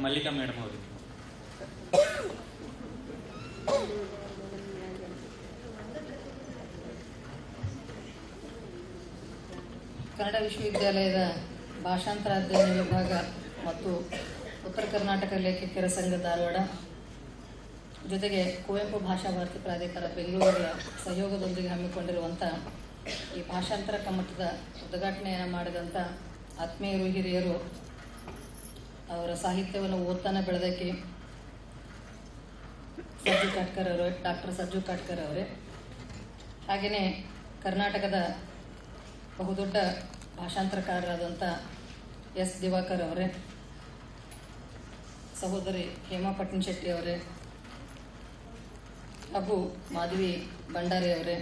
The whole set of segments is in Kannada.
ಮಲ್ಲಿಕಾ ಮೇಡಮ್ ಅವರಿಗೆ ಕನ್ನಡ ವಿಶ್ವವಿದ್ಯಾಲಯದ ಭಾಷಾಂತರ ಅಧ್ಯಯನ ವಿಭಾಗ ಮತ್ತು ಉತ್ತರ ಕರ್ನಾಟಕ ಲೇಖಕಿಯರ ಸಂಘ ಧಾರವಾಡ ಜೊತೆಗೆ ಕುವೆಂಪು ಭಾಷಾ ಭಾರತಿ ಪ್ರಾಧಿಕಾರ ಬೆಂಗಳೂರಿನ ಸಹಯೋಗದೊಂದಿಗೆ ಹಮ್ಮಿಕೊಂಡಿರುವಂಥ ಈ ಭಾಷಾಂತರ ಕಮ್ಮಟದ ಉದ್ಘಾಟನೆಯನ್ನು ಮಾಡಿದಂಥ ಆತ್ಮೀಯರು ಹಿರಿಯರು ಅವರ ಸಾಹಿತ್ಯವನ್ನು ಓದ್ತಾನೆ ಬೆಳೆದಕ್ಕೆ ಸಜ್ಜು ಕಾಟ್ಕರ್ ಅವರು ಡಾಕ್ಟರ್ ಸಜ್ಜು ಕಾಟ್ಕರ್ ಅವರೇ ಹಾಗೆಯೇ ಕರ್ನಾಟಕದ ಬಹುದೊಡ್ಡ ಭಾಷಾಂತರಕಾರರಾದಂಥ ಎಸ್ ದಿವಾಕರ್ ಅವರೇ ಸಹೋದರಿ ಹೇಮಾ ಪಟ್ಟಣಶೆಟ್ಟಿ ಅವರೇ ಹಾಗೂ ಮಾಧವಿ ಭಂಡಾರಿ ಅವರೇ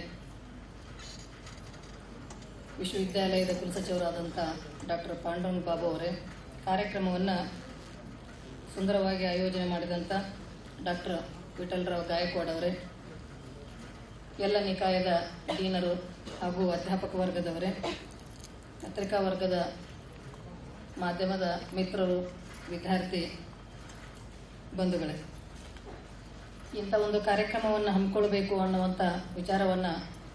ವಿಶ್ವವಿದ್ಯಾಲಯದ ಕುಲಸಚಿವರಾದಂಥ ಡಾಕ್ಟರ್ ಪಾಂಡುರಂಗ ಬಾಬು ಅವರೇ ಕಾರ್ಯಕ್ರಮವನ್ನು ಸುಂದರವಾಗಿ ಆಯೋಜನೆ ಮಾಡಿದಂಥ ಡಾಕ್ಟರ್ ವಿಠಲರಾವ್ ಗಾಯಕ್ವಾಡ್ ಅವರೇ ಎಲ್ಲ ನಿಕಾಯದ ಡೀನರು ಹಾಗೂ ಅಧ್ಯಾಪಕ ವರ್ಗದವರೇ ಪತ್ರಿಕಾ ವರ್ಗದ ಮಾಧ್ಯಮದ ಮಿತ್ರರು ವಿದ್ಯಾರ್ಥಿ ಬಂಧುಗಳೇ ಇಂಥ ಒಂದು ಕಾರ್ಯಕ್ರಮವನ್ನು ಹಮ್ಮಿಕೊಳ್ಬೇಕು ಅನ್ನುವಂಥ ವಿಚಾರವನ್ನು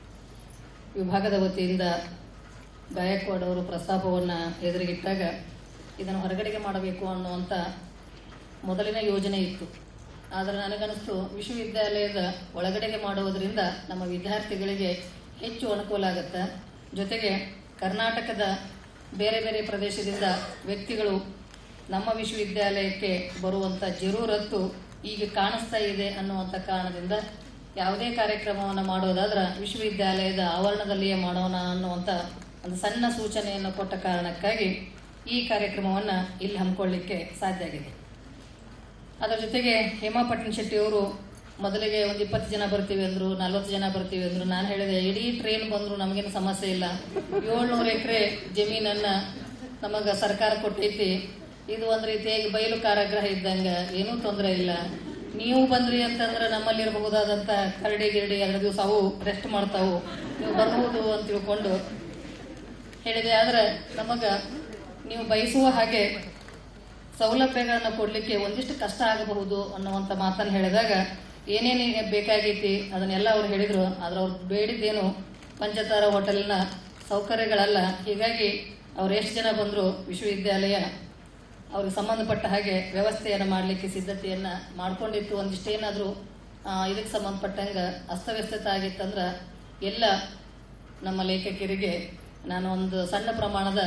ವಿಭಾಗದ ವತಿಯಿಂದ ಗಾಯಕ್ವಾಡ್ ಅವರು ಪ್ರಸ್ತಾಪವನ್ನು ಎದುರಿಗಿಟ್ಟಾಗ ಇದನ್ನು ಹೊರಗಡೆಗೆ ಮಾಡಬೇಕು ಅನ್ನುವಂಥ ಮೊದಲಿನ ಯೋಜನೆ ಇತ್ತು ಆದರೆ ನನಗನ್ನಿಸ್ತು ವಿಶ್ವವಿದ್ಯಾಲಯದ ಒಳಗಡೆಗೆ ಮಾಡುವುದರಿಂದ ನಮ್ಮ ವಿದ್ಯಾರ್ಥಿಗಳಿಗೆ ಹೆಚ್ಚು ಅನುಕೂಲ ಆಗುತ್ತೆ ಜೊತೆಗೆ ಕರ್ನಾಟಕದ ಬೇರೆ ಬೇರೆ ಪ್ರದೇಶದಿಂದ ವ್ಯಕ್ತಿಗಳು ನಮ್ಮ ವಿಶ್ವವಿದ್ಯಾಲಯಕ್ಕೆ ಬರುವಂಥ ಜರೂರತ್ತು ಈಗ ಕಾಣಿಸ್ತಾ ಇದೆ ಅನ್ನುವಂಥ ಕಾರಣದಿಂದ ಯಾವುದೇ ಕಾರ್ಯಕ್ರಮವನ್ನು ಮಾಡೋದಾದ್ರೆ ವಿಶ್ವವಿದ್ಯಾಲಯದ ಆವರಣದಲ್ಲಿಯೇ ಮಾಡೋಣ ಅನ್ನುವಂಥ ಒಂದು ಸಣ್ಣ ಸೂಚನೆಯನ್ನು ಕೊಟ್ಟ ಕಾರಣಕ್ಕಾಗಿ ಈ ಕಾರ್ಯಕ್ರಮವನ್ನು ಇಲ್ಲಿ ಹಮ್ಮಿಕೊಳ್ಳಿಕ್ಕೆ ಸಾಧ್ಯ ಆಗಿದೆ ಅದರ ಜೊತೆಗೆ ಹೇಮಾ ಪಟ್ಟಣಶೆಟ್ಟಿ ಅವರು ಮೊದಲಿಗೆ ಒಂದು ಇಪ್ಪತ್ತು ಜನ ಬರ್ತೀವಿ ಅಂದ್ರು ನಲ್ವತ್ತು ಜನ ಬರ್ತೀವಿ ಅಂದ್ರು ನಾನು ಹೇಳಿದೆ ಇಡೀ ಟ್ರೈನ್ ಬಂದ್ರು ನಮಗೇನು ಸಮಸ್ಯೆ ಇಲ್ಲ ಏಳ್ನೂರು ಎಕರೆ ಜಮೀನನ್ನ ನಮಗ ಸರ್ಕಾರ ಕೊಟ್ಟೈತಿ ಇದು ಒಂದ್ ರೀತಿಯಾಗಿ ಬಯಲು ಕಾರಾಗೃಹ ಇದ್ದಂಗ ಏನೂ ತೊಂದರೆ ಇಲ್ಲ ನೀವು ಬಂದ್ರಿ ಅಂತಂದ್ರೆ ನಮ್ಮಲ್ಲಿರಬಹುದಾದಂತ ಕರಡಿ ಗಿರಡಿ ಎರಡು ದಿವಸ ಅವು ರೆಸ್ಟ್ ಮಾಡ್ತಾವು ನೀವು ಬರ್ಬೋದು ಅಂತ ತಿಳ್ಕೊಂಡು ಹೇಳಿದೆ ಆದ್ರೆ ನಮಗ ನೀವು ಬಯಸುವ ಹಾಗೆ ಸೌಲಭ್ಯಗಳನ್ನು ಕೊಡಲಿಕ್ಕೆ ಒಂದಿಷ್ಟು ಕಷ್ಟ ಆಗಬಹುದು ಅನ್ನುವಂಥ ಮಾತನ್ನು ಹೇಳಿದಾಗ ಏನೇನು ಬೇಕಾಗೈತಿ ಅದನ್ನೆಲ್ಲ ಅವ್ರು ಹೇಳಿದ್ರು ಆದ್ರೆ ಅವ್ರು ಬೇಡಿದ್ದೇನು ಪಂಚತಾರ ಹೋಟೆಲ್ನ ಸೌಕರ್ಯಗಳಲ್ಲ ಹೀಗಾಗಿ ಅವ್ರು ಎಷ್ಟು ಜನ ಬಂದರೂ ವಿಶ್ವವಿದ್ಯಾಲಯ ಅವ್ರಿಗೆ ಸಂಬಂಧಪಟ್ಟ ಹಾಗೆ ವ್ಯವಸ್ಥೆಯನ್ನು ಮಾಡಲಿಕ್ಕೆ ಸಿದ್ಧತೆಯನ್ನು ಮಾಡ್ಕೊಂಡಿತ್ತು ಒಂದಿಷ್ಟೇನಾದರೂ ಇದಕ್ಕೆ ಸಂಬಂಧಪಟ್ಟಂಗೆ ಅಸ್ತವ್ಯಸ್ತತೆ ಆಗಿತ್ತಂದ್ರೆ ಎಲ್ಲ ನಮ್ಮ ಲೇಖಕರಿಗೆ ನಾನು ಒಂದು ಸಣ್ಣ ಪ್ರಮಾಣದ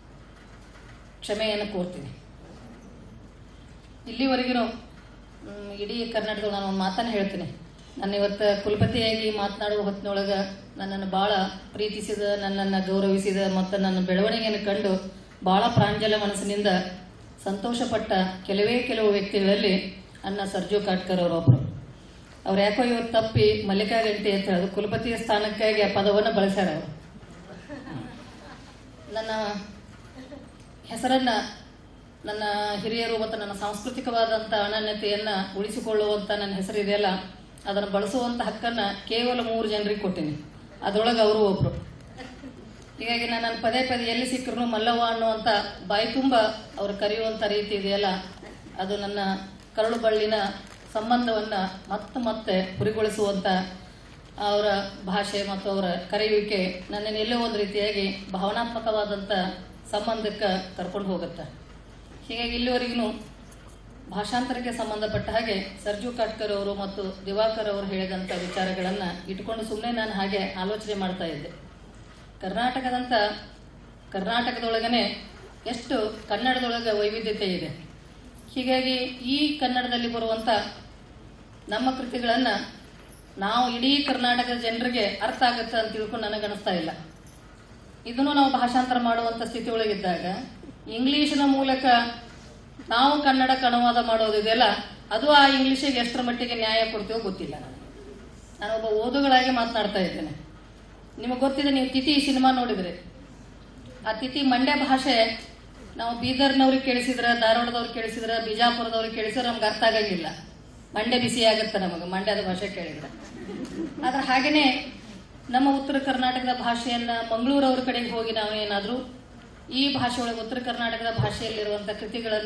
ಕ್ಷಮೆಯನ್ನು ಕೋರ್ತೀನಿ ಇಲ್ಲಿವರೆಗೂ ಇಡೀ ಕರ್ನಾಟಕದ ನಾನು ಒಂದು ಮಾತನ್ನು ಹೇಳ್ತೀನಿ ನಾನು ಇವತ್ತು ಕುಲಪತಿಯಾಗಿ ಮಾತನಾಡುವ ಹೊತ್ತಿನೊಳಗೆ ನನ್ನನ್ನು ಭಾಳ ಪ್ರೀತಿಸಿದ ನನ್ನನ್ನು ಗೌರವಿಸಿದ ಮತ್ತು ನನ್ನ ಬೆಳವಣಿಗೆಯನ್ನು ಕಂಡು ಭಾಳ ಪ್ರಾಂಜಲ ಮನಸ್ಸಿನಿಂದ ಸಂತೋಷಪಟ್ಟ ಕೆಲವೇ ಕೆಲವು ವ್ಯಕ್ತಿಗಳಲ್ಲಿ ಅನ್ನ ಸರ್ಜು ಕಾಟ್ಕರ್ ಅವರೊಬ್ಬರು ಅವ್ರು ಯಾಕೋ ಇವತ್ತು ತಪ್ಪಿ ಮಲ್ಲಿಕಾ ಗಂಟೆ ಅಂತ ಹೇಳೋದು ಕುಲಪತಿಯ ಸ್ಥಾನಕ್ಕಾಗಿ ಆ ಪದವನ್ನು ಬಳಸ್ಯಾರ ಅವರು ನನ್ನ ಹೆಸರನ್ನ ನನ್ನ ಹಿರಿಯರು ಮತ್ತು ನನ್ನ ಸಾಂಸ್ಕೃತಿಕವಾದಂಥ ಅನನ್ಯತೆಯನ್ನ ಉಳಿಸಿಕೊಳ್ಳುವಂಥ ನನ್ನ ಹೆಸರಿದೆಯಲ್ಲ ಅದನ್ನು ಬಳಸುವಂಥ ಹಕ್ಕನ್ನ ಕೇವಲ ಮೂರು ಜನರಿಗೆ ಕೊಟ್ಟಿನಿ ಅದರೊಳಗೆ ಅವರು ಒಬ್ರು ಹೀಗಾಗಿ ನಾನು ನನ್ನ ಪದೇ ಪದೇ ಎಲ್ಲಿ ಸಿಕ್ಕರು ಮಲ್ಲವ್ವ ಅನ್ನುವಂಥ ಬಾಯಿ ತುಂಬ ಅವ್ರು ಕರೆಯುವಂಥ ರೀತಿ ಇದೆಯಲ್ಲ ಅದು ನನ್ನ ಕರಳು ಬಳ್ಳಿನ ಸಂಬಂಧವನ್ನ ಮತ್ತೆ ಮತ್ತೆ ಹುರಿಗೊಳಿಸುವಂಥ ಅವರ ಭಾಷೆ ಮತ್ತು ಅವರ ಕರೆಯುವಿಕೆ ನನ್ನನ್ನು ಎಲ್ಲೋ ಒಂದು ರೀತಿಯಾಗಿ ಭಾವನಾತ್ಮಕವಾದಂಥ ಸಂಬಂಧಕ್ಕೆ ಕರ್ಕೊಂಡು ಹೋಗುತ್ತೆ ಹೀಗಾಗಿ ಇಲ್ಲಿವರೆಗೂ ಭಾಷಾಂತರಕ್ಕೆ ಸಂಬಂಧಪಟ್ಟ ಹಾಗೆ ಸರ್ಜು ಕಾಟ್ಕರ್ ಅವರು ಮತ್ತು ದಿವಾಕರ್ ಅವರು ಹೇಳಿದಂಥ ವಿಚಾರಗಳನ್ನು ಇಟ್ಕೊಂಡು ಸುಮ್ಮನೆ ನಾನು ಹಾಗೆ ಆಲೋಚನೆ ಮಾಡ್ತಾ ಇದ್ದೆ ಕರ್ನಾಟಕದಂಥ ಕರ್ನಾಟಕದೊಳಗನೆ ಎಷ್ಟು ಕನ್ನಡದೊಳಗೆ ವೈವಿಧ್ಯತೆ ಇದೆ ಹೀಗಾಗಿ ಈ ಕನ್ನಡದಲ್ಲಿ ಬರುವಂಥ ನಮ್ಮ ಕೃತಿಗಳನ್ನು ನಾವು ಇಡೀ ಕರ್ನಾಟಕದ ಜನರಿಗೆ ಅರ್ಥ ಆಗುತ್ತೆ ಅಂತ ತಿಳ್ಕೊಂಡು ನನಗನ್ನಿಸ್ತಾ ಇಲ್ಲ ಇದನ್ನು ನಾವು ಭಾಷಾಂತರ ಮಾಡುವಂಥ ಸ್ಥಿತಿ ಒಳಗಿದ್ದಾಗ ಇಂಗ್ಲಿಶಿನ ಮೂಲಕ ನಾವು ಕನ್ನಡಕ್ಕೆ ಅನುವಾದ ಮಾಡೋದಿದೆಯಲ್ಲ ಅದು ಆ ಇಂಗ್ಲಿಷಿಗೆ ಎಷ್ಟರ ಮಟ್ಟಿಗೆ ನ್ಯಾಯ ಕೊಡ್ತೀವೋ ಗೊತ್ತಿಲ್ಲ ನನಗೆ ನಾನೊಬ್ಬ ಓದುಗಳಾಗಿ ಮಾತನಾಡ್ತಾ ಇದ್ದೇನೆ ನಿಮಗೆ ಗೊತ್ತಿದೆ ನೀವು ತಿಥಿ ಸಿನಿಮಾ ನೋಡಿದ್ರಿ ಆ ತಿಥಿ ಮಂಡ್ಯ ಭಾಷೆ ನಾವು ಬೀದರ್ನವ್ರಿಗೆ ಕೇಳಿಸಿದ್ರೆ ಧಾರವಾಡದವ್ರಿಗೆ ಕೇಳಿಸಿದ್ರೆ ಬಿಜಾಪುರದವ್ರಿಗೆ ಕೇಳಿಸಿದ್ರೆ ನಮ್ಗೆ ಅರ್ಥ ಆಗಂಗಿಲ್ಲ ಮಂಡ್ಯ ಬಿಸಿ ಆಗುತ್ತೆ ನಮಗೆ ಮಂಡ್ಯದ ಭಾಷೆ ಕೇಳಿದ್ರೆ ಆದ್ರೆ ಹಾಗೇನೆ ನಮ್ಮ ಉತ್ತರ ಕರ್ನಾಟಕದ ಭಾಷೆಯನ್ನ ಮಂಗಳೂರವ್ರ ಕಡೆಗೆ ಹೋಗಿ ನಾವು ಏನಾದರೂ ಈ ಭಾಷೆ ಒಳಗೆ ಉತ್ತರ ಕರ್ನಾಟಕದ ಭಾಷೆಯಲ್ಲಿರುವಂಥ ಕೃತಿಗಳನ್ನ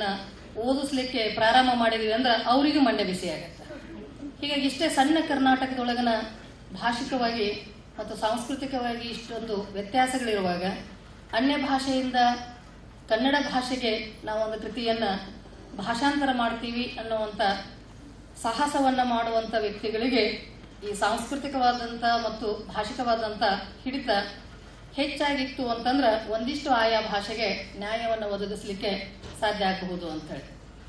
ಓದಿಸ್ಲಿಕ್ಕೆ ಪ್ರಾರಂಭ ಮಾಡಿದೀವಿ ಅಂದ್ರೆ ಅವರಿಗೂ ಮಂಡೆ ಬಿಸಿ ಆಗತ್ತೆ ಹೀಗಾಗಿ ಇಷ್ಟೇ ಸಣ್ಣ ಕರ್ನಾಟಕದೊಳಗನ ಭಾಷಿಕವಾಗಿ ಮತ್ತು ಸಾಂಸ್ಕೃತಿಕವಾಗಿ ಇಷ್ಟೊಂದು ವ್ಯತ್ಯಾಸಗಳಿರುವಾಗ ಅನ್ಯ ಭಾಷೆಯಿಂದ ಕನ್ನಡ ಭಾಷೆಗೆ ನಾವು ಒಂದು ಕೃತಿಯನ್ನ ಭಾಷಾಂತರ ಮಾಡ್ತೀವಿ ಅನ್ನುವಂಥ ಸಾಹಸವನ್ನ ಮಾಡುವಂಥ ವ್ಯಕ್ತಿಗಳಿಗೆ ಈ ಸಾಂಸ್ಕೃತಿಕವಾದಂಥ ಮತ್ತು ಭಾಷಿಕವಾದಂಥ ಹಿಡಿತ ಹೆಚ್ಚಾಗಿತ್ತು ಅಂತಂದ್ರೆ ಒಂದಿಷ್ಟು ಆಯಾ ಭಾಷೆಗೆ ನ್ಯಾಯವನ್ನು ಒದಗಿಸಲಿಕ್ಕೆ ಸಾಧ್ಯ ಆಗಬಹುದು ಅಂತ ಹೇಳಿ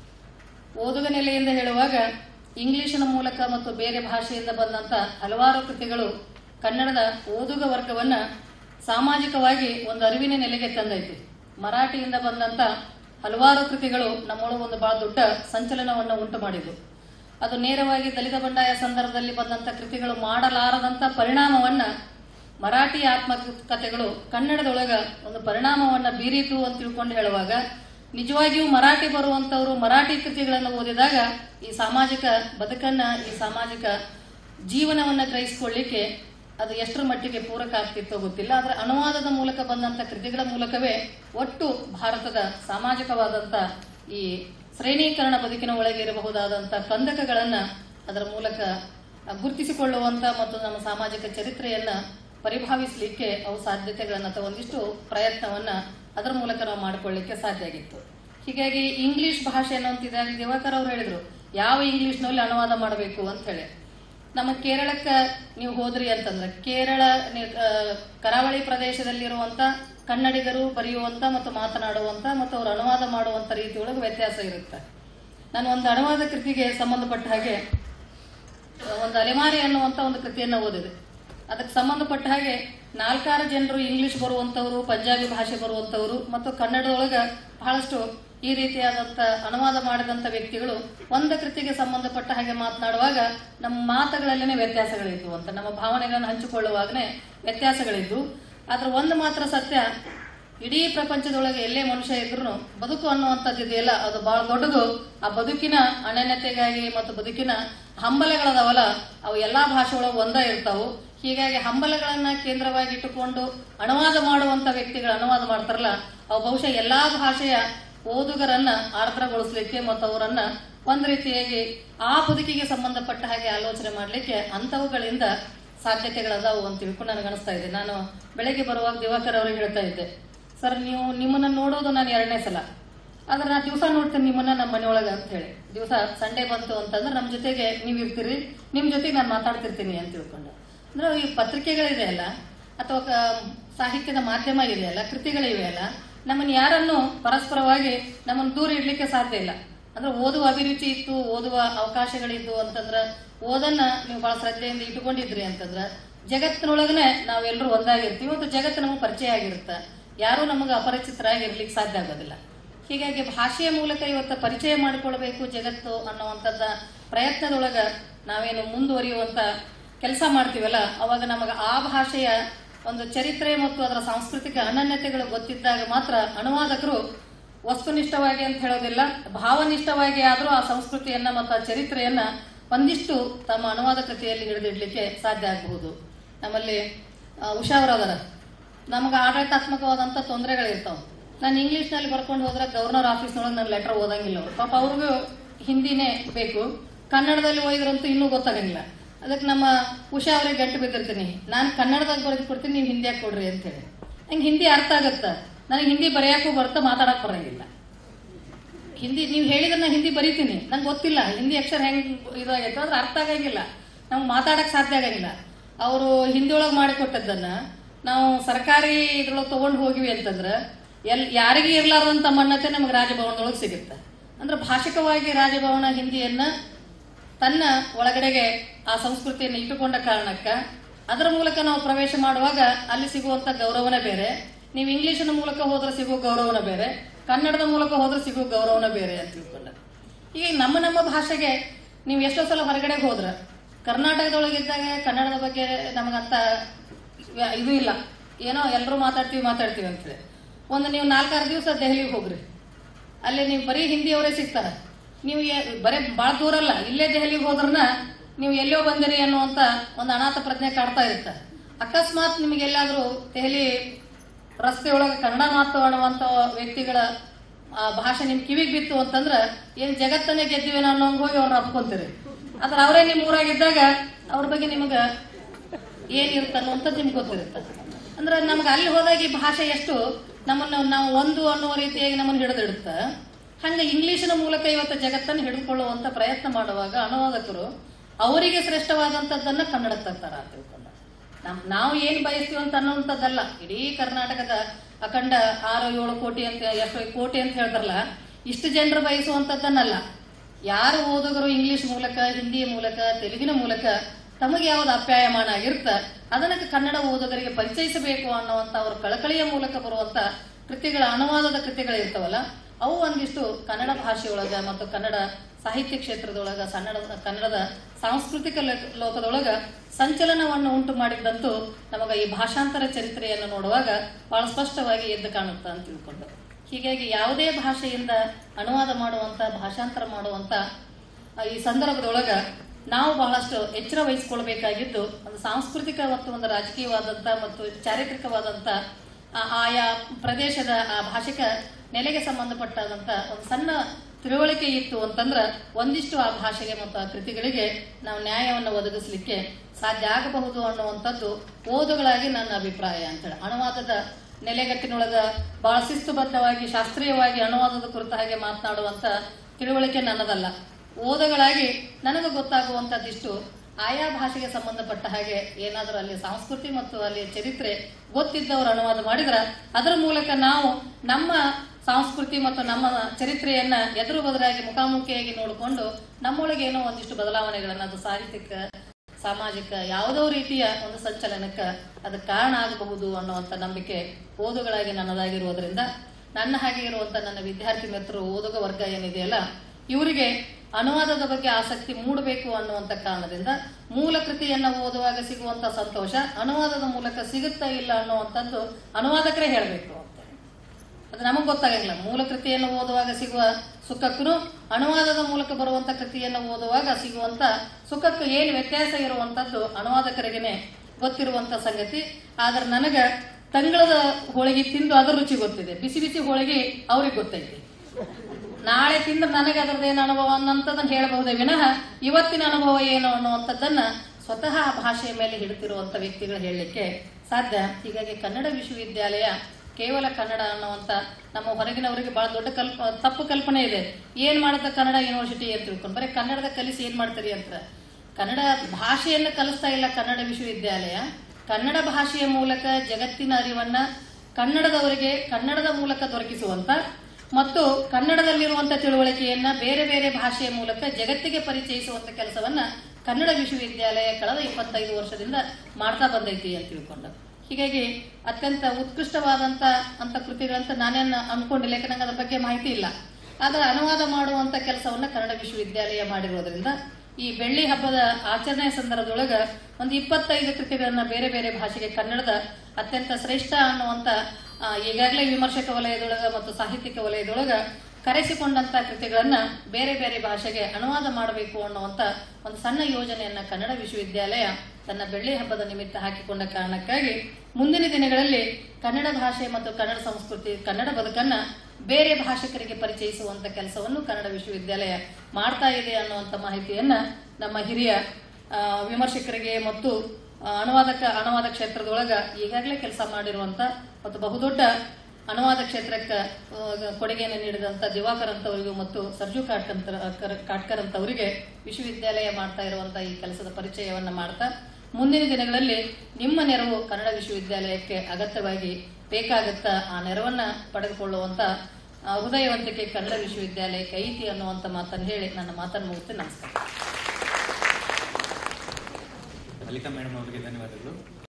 ಓದುಗ ನೆಲೆಯಿಂದ ಹೇಳುವಾಗ ಇಂಗ್ಲಿಶಿನ ಮೂಲಕ ಮತ್ತು ಬೇರೆ ಭಾಷೆಯಿಂದ ಬಂದಂತ ಹಲವಾರು ಕೃತಿಗಳು ಕನ್ನಡದ ಓದುಗ ವರ್ಗವನ್ನ ಸಾಮಾಜಿಕವಾಗಿ ಒಂದು ಅರಿವಿನ ನೆಲೆಗೆ ತಂದೈತಿ ಮರಾಠಿಯಿಂದ ಬಂದಂತ ಹಲವಾರು ಕೃತಿಗಳು ನಮ್ಮೊಳಗೆ ಒಂದು ಬಹಳ ದೊಡ್ಡ ಸಂಚಲನವನ್ನು ಉಂಟು ಮಾಡಿದ್ವು ಅದು ನೇರವಾಗಿ ದಲಿತ ಬಂಡಾಯ ಸಂದರ್ಭದಲ್ಲಿ ಬಂದಂತ ಕೃತಿಗಳು ಮಾಡಲಾರದಂತ ಪರಿಣಾಮವನ್ನ ಮರಾಠಿ ಆತ್ಮಕಥೆಗಳು ಕನ್ನಡದೊಳಗ ಒಂದು ಪರಿಣಾಮವನ್ನ ಬೀರಿತು ಅಂತ ತಿಳ್ಕೊಂಡು ಹೇಳುವಾಗ ನಿಜವಾಗಿಯೂ ಮರಾಠಿ ಬರುವಂತವರು ಮರಾಠಿ ಕೃತಿಗಳನ್ನು ಓದಿದಾಗ ಈ ಸಾಮಾಜಿಕ ಬದುಕನ್ನ ಈ ಸಾಮಾಜಿಕ ಜೀವನವನ್ನ ಗ್ರಹಿಸಿಕೊಳ್ಳಿಕ್ಕೆ ಅದು ಎಷ್ಟರ ಮಟ್ಟಿಗೆ ಪೂರಕ ಆಗ್ತಿತ್ತೋ ಗೊತ್ತಿಲ್ಲ ಆದ್ರೆ ಅನುವಾದದ ಮೂಲಕ ಬಂದಂತ ಕೃತಿಗಳ ಮೂಲಕವೇ ಒಟ್ಟು ಭಾರತದ ಸಾಮಾಜಿಕವಾದಂತ ಈ ಶ್ರೇಣೀಕರಣ ಬದುಕಿನ ಒಳಗೆ ಇರಬಹುದಾದಂತ ಕಂದಕಗಳನ್ನ ಅದರ ಮೂಲಕ ಗುರುತಿಸಿಕೊಳ್ಳುವಂತ ಮತ್ತು ನಮ್ಮ ಸಾಮಾಜಿಕ ಚರಿತ್ರೆಯನ್ನ ಪರಿಭಾವಿಸಲಿಕ್ಕೆ ಅವು ಸಾಧ್ಯತೆಗಳನ್ನ ಅಥವಾ ಒಂದಿಷ್ಟು ಪ್ರಯತ್ನವನ್ನ ಅದರ ಮೂಲಕ ನಾವು ಮಾಡಿಕೊಳ್ಳಿಕ್ಕೆ ಸಾಧ್ಯ ಆಗಿತ್ತು ಹೀಗಾಗಿ ಇಂಗ್ಲಿಷ್ ಭಾಷೆ ಅನ್ನುವಂತಿದ್ದಾಗ ದಿವಾಕರ್ ಅವರು ಹೇಳಿದ್ರು ಯಾವ ಇಂಗ್ಲಿಷ್ನಲ್ಲಿ ಅನುವಾದ ಮಾಡಬೇಕು ಅಂತ ಹೇಳಿ ನಮ್ಮ ಕೇರಳಕ್ಕೆ ನೀವು ಹೋದ್ರಿ ಅಂತಂದ್ರೆ ಕೇರಳ ನಿ- ಆ, ಕರಾವಳಿ ಪ್ರದೇಶದಲ್ಲಿರುವಂತ ಕನ್ನಡಿಗರು ಬರೆಯುವಂತ ಮತ್ತು ಮಾತನಾಡುವಂತ ಮತ್ತು ಅವರು ಅನುವಾದ ಮಾಡುವಂತ ರೀತಿಯೊಳಗೆ ವ್ಯತ್ಯಾಸ ಇರುತ್ತೆ ನಾನು ಒಂದು ಅನುವಾದ ಕೃತಿಗೆ ಸಂಬಂಧಪಟ್ಟ ಹಾಗೆ ಒಂದು ಅಲೆಮಾರಿ ಅನ್ನುವಂತ ಒಂದು ಕೃತಿಯನ್ನ ಓದಿದೆ ಅದಕ್ಕೆ ಸಂಬಂಧಪಟ್ಟ ಹಾಗೆ ನಾಲ್ಕಾರು ಜನರು ಇಂಗ್ಲಿಷ್ ಬರುವಂತವರು ಪಂಜಾಬಿ ಭಾಷೆ ಬರುವಂತವರು ಮತ್ತು ಕನ್ನಡದೊಳಗ ಬಹಳಷ್ಟು ಈ ರೀತಿಯಾದಂತ ಅನುವಾದ ಮಾಡಿದಂತ ವ್ಯಕ್ತಿಗಳು ಒಂದು ಕೃತಿಗೆ ಸಂಬಂಧಪಟ್ಟ ಹಾಗೆ ಮಾತನಾಡುವಾಗ ನಮ್ಮ ಮಾತುಗಳಲ್ಲೇನೆ ವ್ಯತ್ಯಾಸಗಳಿದ್ವು ಅಂತ ನಮ್ಮ ಭಾವನೆಗಳನ್ನು ಹಂಚಿಕೊಳ್ಳುವಾಗನೇ ವ್ಯತ್ಯಾಸಗಳಿದ್ವು ಆದ್ರೆ ಒಂದು ಮಾತ್ರ ಸತ್ಯ ಇಡೀ ಪ್ರಪಂಚದೊಳಗೆ ಎಲ್ಲೇ ಮನುಷ್ಯ ಇದ್ರು ಬದುಕು ಅನ್ನುವಂಥದ್ದು ಇದೆಯಲ್ಲ ಅದು ಬಹಳ ದೊಡ್ಡದು ಆ ಬದುಕಿನ ಅನನ್ಯತೆಗಾಗಿ ಮತ್ತು ಬದುಕಿನ ಹಂಬಲಗಳದಾವಲ್ಲ ಅವು ಎಲ್ಲಾ ಭಾಷೆ ಒಳಗೆ ಒಂದೇ ಇರ್ತಾವು ಹೀಗಾಗಿ ಹಂಬಲಗಳನ್ನ ಕೇಂದ್ರವಾಗಿ ಇಟ್ಟುಕೊಂಡು ಅನುವಾದ ಮಾಡುವಂತ ವ್ಯಕ್ತಿಗಳು ಅನುವಾದ ಮಾಡ್ತಾರಲ್ಲ ಅವು ಬಹುಶಃ ಎಲ್ಲಾ ಭಾಷೆಯ ಓದುಗರನ್ನ ಆರ್ದ್ರಗೊಳಿಸ್ಲಿಕ್ಕೆ ಮತ್ತು ಅವರನ್ನ ಒಂದ್ ರೀತಿಯಾಗಿ ಆ ಬದುಕಿಗೆ ಸಂಬಂಧಪಟ್ಟ ಹಾಗೆ ಆಲೋಚನೆ ಮಾಡ್ಲಿಕ್ಕೆ ಅಂತವುಗಳಿಂದ ಸಾಧ್ಯತೆಗಳದಾವು ಅಂತ ತಿಳ್ಕೊಂಡು ನನಗೆ ಅನಿಸ್ತಾ ಇದೆ ನಾನು ಬೆಳಗ್ಗೆ ಬರುವಾಗ ದಿವಾಕರ್ ಅವರಿಗೆ ಹೇಳ್ತಾ ಇದ್ದೆ ಸರ್ ನೀವು ನಿಮ್ಮನ್ನ ನೋಡೋದು ನಾನು ಎರಡನೇ ಸಲ ಆದ್ರೆ ನಾ ದಿವಸ ನೋಡ್ತೇನೆ ನಿಮ್ಮನ್ನ ನಮ್ಮ ಮನೆಯೊಳಗೆ ಅಂತ ಹೇಳಿ ದಿವಸ ಸಂಡೇ ಬಂತು ಅಂತಂದ್ರೆ ನಮ್ಮ ಜೊತೆಗೆ ನೀವು ಇರ್ತೀರಿ ನಿಮ್ ಜೊತೆಗೆ ನಾನು ಮಾತಾಡ್ತಿರ್ತೀನಿ ಅಂತ ತಿಳ್ಕೊಂಡು ಅಂದ್ರೆ ಈ ಪತ್ರಿಕೆಗಳಿದೆ ಅಲ್ಲ ಅಥವಾ ಕ- ಸಾಹಿತ್ಯದ ಮಾಧ್ಯಮ ಇದೆಯಲ್ಲ ಕೃತಿಗಳಿವೆಯಲ್ಲ ನಮ್ಮನ್ನ ಯಾರನ್ನು ಪರಸ್ಪರವಾಗಿ ನಮ್ಮನ್ನು ದೂರ ಇಡ್ಲಿಕ್ಕೆ ಸಾಧ್ಯ ಇಲ್ಲ ಅಂದ್ರೆ ಓದುವ ಅಭಿರುಚಿ ಇತ್ತು ಓದುವ ಅವಕಾಶಗಳಿದ್ದು ಅಂತಂದ್ರ ಓದನ್ನ ನೀವು ಬಹಳ ಶ್ರದ್ಧೆಯಿಂದ ಇಟ್ಕೊಂಡಿದ್ರಿ ಅಂತಂದ್ರ ಜಗತ್ತಿನೊಳಗನೆ ನಾವೆಲ್ಲರೂ ಒಂದಾಗಿರ್ತೀವಿ ಮತ್ತು ಜಗತ್ತು ನಮಗೆ ಪರಿಚಯ ಆಗಿರುತ್ತೆ ಯಾರೂ ನಮಗೆ ಅಪರಿಚಿತರಾಗಿರ್ಲಿಕ್ಕೆ ಸಾಧ್ಯ ಆಗೋದಿಲ್ಲ ಹೀಗಾಗಿ ಭಾಷೆಯ ಮೂಲಕ ಇವತ್ತು ಪರಿಚಯ ಮಾಡಿಕೊಳ್ಬೇಕು ಜಗತ್ತು ಅನ್ನುವಂಥದ್ದ ಪ್ರಯತ್ನದೊಳಗ ನಾವೇನು ಮುಂದುವರಿಯುವಂತ ಕೆಲಸ ಮಾಡ್ತೀವಲ್ಲ ಅವಾಗ ನಮಗೆ ಆ ಭಾಷೆಯ ಒಂದು ಚರಿತ್ರೆ ಮತ್ತು ಅದರ ಸಾಂಸ್ಕೃತಿಕ ಅನನ್ಯತೆಗಳು ಗೊತ್ತಿದ್ದಾಗ ಮಾತ್ರ ಅನುವಾದಕರು ವಸ್ತುನಿಷ್ಠವಾಗಿ ಅಂತ ಹೇಳೋದಿಲ್ಲ ಭಾವನಿಷ್ಠವಾಗಿ ಆದರೂ ಆ ಸಂಸ್ಕೃತಿಯನ್ನ ಮತ್ತು ಆ ಚರಿತ್ರೆಯನ್ನ ಒಂದಿಷ್ಟು ತಮ್ಮ ಅನುವಾದ ಕೃತಿಯಲ್ಲಿ ಹಿಡಿದಿಡ್ಲಿಕ್ಕೆ ಸಾಧ್ಯ ಆಗಬಹುದು ನಮ್ಮಲ್ಲಿ ಆ, ಉಷಾ ಅವರದರ ನಮಗೆ ಆಡಳಿತಾತ್ಮಕವಾದಂಥ ತೊಂದರೆಗಳಿರ್ತಾವ ನಾನು ಇಂಗ್ಲೀಷ್ನಲ್ಲಿ ಬರ್ಕೊಂಡು ಹೋದ್ರೆ ಗವರ್ನರ್ ಆಫೀಸ್ನೊಳಗೆ ನನ್ನ ಲೆಟರ್ ಓದಂಗಿಲ್ಲ ಅವ್ರು ಪಾಪ ಅವ್ರಿಗೂ ಹಿಂದಿನೇ ಬೇಕು ಕನ್ನಡದಲ್ಲಿ ಓದಿದ್ರಂತೂ ಇನ್ನೂ ಗೊತ್ತಾಗಂಗಿಲ್ಲ ಅದಕ್ಕೆ ನಮ್ಮ ಉಷಾ ಅವ್ರಿಗೆ ಗಂಟು ಬಿದ್ದಿರ್ತೀನಿ ನಾನು ಕನ್ನಡದಾಗ ಬರೆದು ಕೊಡ್ತೀನಿ ನೀವು ಹಿಂದಿಯಾಗಿ ಕೊಡ್ರಿ ಅಂತೇಳಿ ನಂಗೆ ಹಿಂದಿ ಅರ್ಥ ಆಗತ್ತ ನನಗೆ ಹಿಂದಿ ಬರೆಯಕ್ಕೂ ಬರುತ್ತಾ ಮಾತಾಡಕ್ ಬರಂಗಿಲ್ಲ ಹಿಂದಿ ನೀವು ಹೇಳಿದ್ರೆ ಹಿಂದಿ ಬರೀತೀನಿ ನಂಗೆ ಗೊತ್ತಿಲ್ಲ ಹಿಂದಿ ಅಕ್ಷರ ಹೆಂಗ್ ಇದಾಗೈತೆ ಅಂದ್ರೆ ಅರ್ಥ ಆಗಂಗಿಲ್ಲ ನಮ್ಗೆ ಮಾತಾಡಕ್ ಸಾಧ್ಯ ಆಗಂಗಿಲ್ಲ ಅವರು ಹಿಂದಿ ಒಳಗೆ ಮಾಡಿಕೊಟ್ಟದ್ದನ್ನ ನಾವು ಸರ್ಕಾರಿ ಇದ್ರೊಳಗೆ ತಗೊಂಡು ಹೋಗಿವಿ ಅಂತಂದ್ರೆ ಎಲ್ ಯಾರಿಗೆ ಇರ್ಲಾರ್ದಂತ ಮನ್ನತೆ ನಮಗೆ ರಾಜಭವನದೊಳಗೆ ಸಿಗುತ್ತೆ ಅಂದ್ರೆ ಭಾಷಿಕವಾಗಿ ರಾಜಭವನ ಹಿಂದಿಯನ್ನ ತನ್ನ ಒಳಗಡೆಗೆ ಆ ಸಂಸ್ಕೃತಿಯನ್ನು ಇಟ್ಟುಕೊಂಡ ಕಾರಣಕ್ಕ ಅದರ ಮೂಲಕ ನಾವು ಪ್ರವೇಶ ಮಾಡುವಾಗ ಅಲ್ಲಿ ಸಿಗುವಂತ ಗೌರವನೇ ಬೇರೆ ನೀವು ಇಂಗ್ಲಿಷಿನ ಮೂಲಕ ಹೋದ್ರೆ ಸಿಗೋ ಗೌರವನ ಬೇರೆ ಕನ್ನಡದ ಮೂಲಕ ಹೋದ್ರೆ ಸಿಗೋ ಗೌರವನ ಬೇರೆ ಅಂತ ತಿಳ್ಕೊಂಡ ಈಗ ನಮ್ಮ ನಮ್ಮ ಭಾಷೆಗೆ ನೀವು ಎಷ್ಟೋ ಸಲ ಹೊರಗಡೆ ಹೋದ್ರ ಕರ್ನಾಟಕದೊಳಗಿದ್ದಾಗ ಕನ್ನಡದ ಬಗ್ಗೆ ನಮಗಂತ ವ್ಯ- ಇದು ಇಲ್ಲ ಏನೋ ಎಲ್ಲರೂ ಮಾತಾಡ್ತೀವಿ ಮಾತಾಡ್ತೀವಿ ಅಂತೇಳಿ ಒಂದು ನೀವು ನಾಲ್ಕಾರು ದಿವಸ ದೆಹಲಿಗೆ ಹೋಗ್ರಿ ಅಲ್ಲಿ ನೀವು ಬರೀ ಹಿಂದಿಯವರೇ ಸಿಗ್ತಾರ ನೀವು ಎ- ಬರೇ ಭಾಳ ದೂರ ಅಲ್ಲ ಇಲ್ಲೇ ದೆಹಲಿಗೆ ಹೋದ್ರನ ನೀವು ಎಲ್ಲೋ ಬಂದಿರಿ ಅನ್ನುವಂತ ಒಂದು ಅನಾಥ ಪ್ರಜ್ಞೆ ಕಾಡ್ತಾ ಇರುತ್ತೆ ಅಕಸ್ಮಾತ್ ನಿಮಗೆ ಎಲ್ಲಾದ್ರೂ ದೆಹಲಿ ರಸ್ತೆ ಒಳಗೆ ಕನ್ನಡ ಮಾತನಾಡುವಂತ ವ್ಯಕ್ತಿಗಳ ಆ ಭಾಷೆ ನಿಮ್ ಕಿವಿಗೆ ಬಿತ್ತು ಅಂತಂದ್ರ ಏನ್ ಜಗತ್ತನ್ನೇ ಗೆದ್ದಿವಿ ನಾವು ಅನ್ನೋಂಗ್ ಹೋಗಿ ಅವ್ರನ್ನ ಅಪ್ಕೊಂತೀರಿ ಆದ್ರೆ ಅವರೇ ನಿಮ್ ಊರಾಗಿದ್ದಾಗ ಅವ್ರ ಬಗ್ಗೆ ನಿಮಗ ಏನಿರುತ್ತೆ ಅನ್ನುವಂಥದ್ದು ನಿಮ್ಗೆ ಗೊತ್ತಿರುತ್ತೆ ಅಂದ್ರೆ ನಮ್ಗೆ ಅಲ್ಲಿ ಹೋದಾಗ ಈ ಭಾಷೆ ಎಷ್ಟು ನಮ್ಮನ್ನ ನಾವು ಒಂದು ಅನ್ನುವ ರೀತಿಯಾಗಿ ನಮ್ಮನ್ನು ಹಿಡಿದಿಡುತ್ತ ಹಂಗೆ ಇಂಗ್ಲಿಶಿನ ಮೂಲಕ ಇವತ್ತು ಜಗತ್ತನ್ನು ಹಿಡಿದುಕೊಳ್ಳುವಂತ ಪ್ರಯತ್ನ ಮಾಡುವಾಗ ಅನುವಾದಕರು ಅವರಿಗೆ ಶ್ರೇಷ್ಠವಾದಂಥದ್ದನ್ನ ಕನ್ನಡಕ್ಕೆ ತರ್ತಾರ ಅಂತ ತಿಳ್ಕೊಂಡ ನಮ್ ನಾವು ಏನ್ ಬಯಸ್ತೀವಿ ಅಂತ ಅನ್ನುವಂಥದ್ದಲ್ಲ ಇಡೀ ಕರ್ನಾಟಕದ ಅಖಂಡ ಆರು ಏಳು ಕೋಟಿ ಅಂತ ಎಷ್ಟು ಕೋಟಿ ಅಂತ ಹೇಳ್ತಾರಲ್ಲ ಇಷ್ಟು ಜನರು ಬಯಸುವಂಥದ್ದನ್ನಲ್ಲ ಯಾರು ಓದುಗರು ಇಂಗ್ಲಿಷ್ ಮೂಲಕ ಹಿಂದಿ ಮೂಲಕ ತೆಲುಗಿನ ಮೂಲಕ ತಮಗೆ ಯಾವ್ದು ಅಪ್ಯಾಯಮಾನ ಆಗಿರುತ್ತ ಅದನ್ನ ಕನ್ನಡ ಓದುಗರಿಗೆ ಪರಿಚಯಿಸಬೇಕು ಅನ್ನುವಂತ ಅವ್ರ ಕಳಕಳಿಯ ಮೂಲಕ ಬರುವಂತ ಕೃತಿಗಳ ಅನುವಾದದ ಕೃತಿಗಳು ಇರ್ತಾವಲ್ಲ ಅವು ಒಂದಿಷ್ಟು ಕನ್ನಡ ಭಾಷೆಯೊಳಗ ಮತ್ತು ಕನ್ನಡ ಸಾಹಿತ್ಯ ಕ್ಷೇತ್ರದೊಳಗ ಕನ್ನಡ ಕನ್ನಡದ ಸಾಂಸ್ಕೃತಿಕ ಲೋಕ- ಲೋಕದೊಳಗ ಸಂಚಲನವನ್ನು ಉಂಟು ಮಾಡಿದ್ದಂತೂ ನಮಗ ಈ ಭಾಷಾಂತರ ಚರಿತ್ರೆಯನ್ನು ನೋಡುವಾಗ ಬಹಳ ಸ್ಪಷ್ಟವಾಗಿ ಎದ್ದು ಕಾಣುತ್ತ ಅಂತ ತಿಳ್ಕೊಂಡು ಹೀಗಾಗಿ ಯಾವುದೇ ಭಾಷೆಯಿಂದ ಅನುವಾದ ಮಾಡುವಂತ ಭಾಷಾಂತರ ಮಾಡುವಂತ ಆ, ಈ ಸಂದರ್ಭದೊಳಗ ನಾವು ಬಹಳಷ್ಟು ಎಚ್ಚರ ವಹಿಸಿಕೊಳ್ಬೇಕಾಗಿದ್ದು ಒಂದು ಸಾಂಸ್ಕೃತಿಕ ಮತ್ತು ಒಂದು ರಾಜಕೀಯವಾದಂತ ಮತ್ತು ಚಾರಿತ್ರಿಕವಾದಂತ ಆ- ಆಯಾ ಪ್ರದೇಶದ ಆ ಭಾಷಿಕ ನೆಲೆಗೆ ಸಂಬಂಧಪಟ್ಟಾದಂತ ಒಂದು ಸಣ್ಣ ತಿಳುವಳಿಕೆ ಇತ್ತು ಅಂತಂದ್ರ ಒಂದಿಷ್ಟು ಆ ಭಾಷೆಗೆ ಮತ್ತು ಆ ಕೃತಿಗಳಿಗೆ ನಾವು ನ್ಯಾಯವನ್ನು ಒದಗಿಸಲಿಕ್ಕೆ ಸಾಧ್ಯ ಆಗಬಹುದು ಅನ್ನುವಂಥದ್ದು ಓದುಗಳಾಗಿ ನನ್ನ ಅಭಿಪ್ರಾಯ ಅಂತೇಳಿ ಅನುವಾದದ ನೆಲೆಗಟ್ಟಿನೊಳಗ ಬಹಳ ಶಿಸ್ತುಬದ್ಧವಾಗಿ ಶಾಸ್ತ್ರೀಯವಾಗಿ ಅನುವಾದದ ಕುರಿತ ಹಾಗೆ ಮಾತನಾಡುವಂತ ತಿಳುವಳಿಕೆ ನನ್ನದಲ್ಲ ಓದುಗಳಾಗಿ ನನಗೆ ಗೊತ್ತಾಗುವಂತದ್ದಿಷ್ಟು ಆಯಾ ಭಾಷೆಗೆ ಸಂಬಂಧಪಟ್ಟ ಹಾಗೆ ಏನಾದರೂ ಅಲ್ಲಿ ಸಂಸ್ಕೃತಿ ಮತ್ತು ಅಲ್ಲಿ ಚರಿತ್ರೆ ಗೊತ್ತಿದ್ದವರು ಅನುವಾದ ಮಾಡಿದ್ರ ಅದರ ಮೂಲಕ ನಾವು ನಮ್ಮ ಸಂಸ್ಕೃತಿ ಮತ್ತು ನಮ್ಮ ಚರಿತ್ರೆಯನ್ನ ಎದುರು ಬದಲಾಗಿ ಮುಖಾಮುಖಿಯಾಗಿ ನೋಡಿಕೊಂಡು ನಮ್ಮೊಳಗೆ ಏನೋ ಒಂದಿಷ್ಟು ಬದಲಾವಣೆಗಳನ್ನ ಅದು ಸಾಹಿತ್ಯಿಕ ಸಾಮಾಜಿಕ ಯಾವುದೋ ರೀತಿಯ ಒಂದು ಸಂಚಲನಕ್ಕೆ ಅದು ಕಾರಣ ಆಗಬಹುದು ಅನ್ನುವಂಥ ನಂಬಿಕೆ ಓದುಗಳಾಗಿ ನನ್ನದಾಗಿರುವುದರಿಂದ ನನ್ನ ಹಾಗೆ ಇರುವಂತ ನನ್ನ ವಿದ್ಯಾರ್ಥಿ ಮಿತ್ರರು ಓದುಗ ವರ್ಗ ಏನಿದೆಯಲ್ಲ ಇವರಿಗೆ ಅನುವಾದದ ಬಗ್ಗೆ ಆಸಕ್ತಿ ಮೂಡಬೇಕು ಅನ್ನುವಂತ ಕಾರಣದಿಂದ ಮೂಲ ಕೃತಿಯನ್ನ ಓದುವಾಗ ಸಿಗುವಂತ ಸಂತೋಷ ಅನುವಾದದ ಮೂಲಕ ಸಿಗುತ್ತಾ ಇಲ್ಲ ಅನ್ನುವಂಥದ್ದು ಅನುವಾದಕರೇ ಹೇಳಬೇಕು ಅಂತ ಅದು ನಮಗೆ ಗೊತ್ತಾಗಂಗಿಲ್ಲ ಮೂಲ ಕೃತಿಯನ್ನು ಓದುವಾಗ ಸಿಗುವ ಸುಖಕ್ಕೂ ಅನುವಾದದ ಮೂಲಕ ಬರುವಂತ ಕೃತಿಯನ್ನು ಓದುವಾಗ ಸಿಗುವಂತ ಸುಖಕ್ಕೂ ಏನು ವ್ಯತ್ಯಾಸ ಇರುವಂತದ್ದು ಅನುವಾದಕರಿಗೆನೆ ಗೊತ್ತಿರುವಂತ ಸಂಗತಿ ಆದ್ರೆ ನನಗ ತಂಗಳದ ಹೋಳಿಗೆ ತಿಂದು ಅದರ ರುಚಿ ಗೊತ್ತಿದೆ ಬಿಸಿ ಬಿಸಿ ಹೋಳಿಗೆ ಅವ್ರಿಗೆ ಗೊತ್ತೈತಿ ನಾಳೆ ತಿಂದ್ರೆ ನನಗೆ ಅದರದ್ದೇನು ಅನುಭವ ಅನ್ನೋಂಥದ್ದನ್ನ ಹೇಳಬಹುದೇ ವಿನಃ ಇವತ್ತಿನ ಅನುಭವ ಏನು ಅನ್ನುವಂಥದ್ದನ್ನ ಸ್ವತಃ ಆ ಭಾಷೆಯ ಮೇಲೆ ಹಿಡಿತಿರುವಂತ ವ್ಯಕ್ತಿಗಳು ಹೇಳಲಿಕ್ಕೆ ಸಾಧ್ಯ ಹೀಗಾಗಿ ಕನ್ನಡ ವಿಶ್ವವಿದ್ಯಾಲಯ ಕೇವಲ ಕನ್ನಡ ಅನ್ನುವಂತ ನಮ್ಮ ಹೊರಗಿನವರಿಗೆ ಬಹಳ ದೊಡ್ಡ ಕಲ್ಪ ತಪ್ಪು ಕಲ್ಪನೆ ಇದೆ ಏನ್ ಮಾಡುತ್ತ ಕನ್ನಡ ಯೂನಿವರ್ಸಿಟಿ ಅಂತ ತಿಳ್ಕೊಂಡು ಬರೀ ಕನ್ನಡದ ಕಲಿಸಿ ಏನ್ ಮಾಡ್ತೀರಿ ಅಂತ ಕನ್ನಡ ಭಾಷೆಯನ್ನು ಕಲಿಸ್ತಾ ಇಲ್ಲ ಕನ್ನಡ ವಿಶ್ವವಿದ್ಯಾಲಯ ಕನ್ನಡ ಭಾಷೆಯ ಮೂಲಕ ಜಗತ್ತಿನ ಅರಿವನ್ನ ಕನ್ನಡದವರಿಗೆ ಕನ್ನಡದ ಮೂಲಕ ದೊರಕಿಸುವಂತ ಮತ್ತು ಕನ್ನಡದಲ್ಲಿರುವಂತ ತಿಳುವಳಿಕೆಯನ್ನ ಬೇರೆ ಬೇರೆ ಭಾಷೆಯ ಮೂಲಕ ಜಗತ್ತಿಗೆ ಪರಿಚಯಿಸುವಂತ ಕೆಲಸವನ್ನ ಕನ್ನಡ ವಿಶ್ವವಿದ್ಯಾಲಯ ಕಳೆದ ಇಪ್ಪತ್ತೈದು ವರ್ಷದಿಂದ ಮಾಡ್ತಾ ಬಂದೈತಿ ಅಂತ ತಿಳ್ಕೊಂಡು ಹೀಗಾಗಿ ಅತ್ಯಂತ ಉತ್ಕೃಷ್ಟವಾದಂತ ಅಂತ ಕೃತಿಗಳಂತ ನಾನೇನು ಅನ್ಕೊಂಡಿಲ್ಲ ಯಾಕಂದ್ರೆ ನಂಗೆ ಅದ್ರ ಬಗ್ಗೆ ಮಾಹಿತಿ ಇಲ್ಲ ಆದ್ರೆ ಅನುವಾದ ಮಾಡುವಂತ ಕೆಲಸವನ್ನ ಕನ್ನಡ ವಿಶ್ವವಿದ್ಯಾಲಯ ಮಾಡಿರೋದ್ರಿಂದ ಈ ಬೆಳ್ಳಿ ಹಬ್ಬದ ಆಚರಣೆ ಸಂದರ್ಭದೊಳಗ ಒಂದು ಇಪ್ಪತ್ತೈದು ಕೃತಿಗಳನ್ನ ಬೇರೆ ಬೇರೆ ಭಾಷೆಗೆ ಕನ್ನಡದ ಅತ್ಯಂತ ಶ್ರೇಷ್ಠ ಅನ್ನುವಂತ ಆ, ಈಗಾಗಲೇ ವಿಮರ್ಶಕ ವಲಯದೊಳಗ ಮತ್ತು ಸಾಹಿತ್ಯಿಕ ವಲಯದೊಳಗ ಕರೆಸಿಕೊಂಡಂತ ಕೃತಿಗಳನ್ನ ಬೇರೆ ಬೇರೆ ಭಾಷೆಗೆ ಅನುವಾದ ಮಾಡಬೇಕು ಅನ್ನುವಂತ ಒಂದು ಸಣ್ಣ ಯೋಜನೆಯನ್ನ ಕನ್ನಡ ವಿಶ್ವವಿದ್ಯಾಲಯ ತನ್ನ ಬೆಳ್ಳಿ ಹಬ್ಬದ ನಿಮಿತ್ತ ಹಾಕಿಕೊಂಡ ಕಾರಣಕ್ಕಾಗಿ ಮುಂದಿನ ದಿನಗಳಲ್ಲಿ ಕನ್ನಡ ಭಾಷೆ ಮತ್ತು ಕನ್ನಡ ಸಂಸ್ಕೃತಿ ಕನ್ನಡ ಬದುಕನ್ನ ಬೇರೆ ಭಾಷಿಕರಿಗೆ ಪರಿಚಯಿಸುವಂತ ಕೆಲಸವನ್ನು ಕನ್ನಡ ವಿಶ್ವವಿದ್ಯಾಲಯ ಮಾಡ್ತಾ ಇದೆ ಅನ್ನುವಂತ ಮಾಹಿತಿಯನ್ನ ನಮ್ಮ ಹಿರಿಯ ಆ, ವಿಮರ್ಶಕರಿಗೆ ಮತ್ತು ಆ, ಅನುವಾದಕ ಅನುವಾದ ಕ್ಷೇತ್ರದೊಳಗ ಈಗಾಗಲೇ ಕೆಲಸ ಮಾಡಿರುವಂತ ಮತ್ತು ಬಹುದೊಡ್ಡ ಅನುವಾದ ಕ್ಷೇತ್ರಕ್ಕೆ ಆ, ಕೊಡುಗೆಯನ್ನು ನೀಡಿದಂತ ದಿವಾಕರ್ ಅಂತವರಿಗೂ ಮತ್ತು ಸರ್ಜು ಕಾಟ್ಕಂತರ ಕಾಟ್ಕರ್ ಅಂತವರಿಗೆ ವಿಶ್ವವಿದ್ಯಾಲಯ ಮಾಡ್ತಾ ಇರುವಂತ ಈ ಕೆಲಸದ ಪರಿಚಯವನ್ನ ಮಾಡ್ತಾ ಮುಂದಿನ ದಿನಗಳಲ್ಲಿ ನಿಮ್ಮ ನೆರವು ಕನ್ನಡ ವಿಶ್ವವಿದ್ಯಾಲಯಕ್ಕೆ ಅಗತ್ಯವಾಗಿ ಬೇಕಾಗುತ್ತಾ ಆ ನೆರವನ್ನ ಪಡೆದುಕೊಳ್ಳುವಂತ ಆ, ಹೃದಯವಂತಿಕೆ ಕನ್ನಡ ವಿಶ್ವವಿದ್ಯಾಲಯಕ್ಕೆ ಐತಿ ಅನ್ನುವಂತ ಮಾತನ್ನು ಹೇಳಿ ನನ್ನ ಮಾತನ್ನು ಮುಗಿಸ್ತೀನಿ ನಮಸ್ಕಾರ ಮಲ್ಲಿಕಾ ಮೇಡಮ್ ಅವರಿಗೆ ಧನ್ಯವಾದಗಳು